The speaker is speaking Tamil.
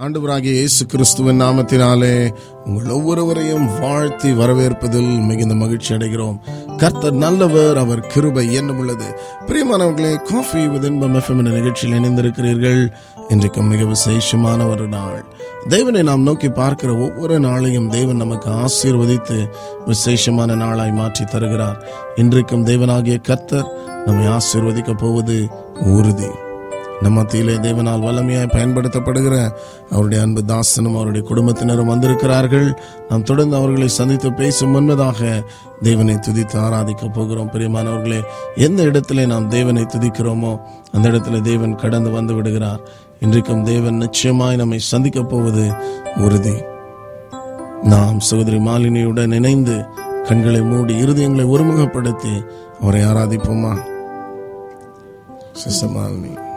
ஆண்டவராகிய இயேசு கிறிஸ்துவின் நாமத்தினாலே உங்கள் ஒவ்வொருவரையும் வாழ்த்தி வரவேற்பதில் மிகுந்த மகிழ்ச்சி அடைகிறோம் கர்த்தர் நல்லவர் அவர் கிருபை என்னும் உள்ளது பிரியமானவர்களே காஃபி வித் இன்பம் எஃப்எம் என்ற நிகழ்ச்சியில் இணைந்திருக்கிறீர்கள் இன்றைக்கு மிக விசேஷமான ஒரு நாள் தேவனை நாம் நோக்கி பார்க்கிற ஒவ்வொரு நாளையும் தேவன் நமக்கு ஆசீர்வதித்து விசேஷமான நாளாய் மாற்றி தருகிறார் இன்றைக்கும் தேவனாகிய கர்த்தர் நம்மை ஆசீர்வதிக்க போவது உறுதி நம் மத்தியிலே தேவனால் வல்லமையாய் பயன்படுத்தப்படுகிற அவருடைய அன்பு தாசனும் அவருடைய குடும்பத்தினரும் வந்திருக்கிறார்கள் நாம் தொடர்ந்து அவர்களை சந்தித்து பேசும் முன்பதாக தேவனை துதித்து ஆராதிக்க போகிறோம் பிரியமானவர்களே எந்த இடத்திலே நாம் தேவனை துதிக்கிறோமோ அந்த இடத்துல தேவன் கடந்து வந்து விடுகிறார் இன்றைக்கும் தேவன் நிச்சயமாய் நம்மை சந்திக்க போவது உறுதி நாம் சகோதரி மாலினியுடன் இணைந்து கண்களை மூடி இருதயங்களை ஒருமுகப்படுத்தி அவரை ஆராதிப்போமா சிச மாலினி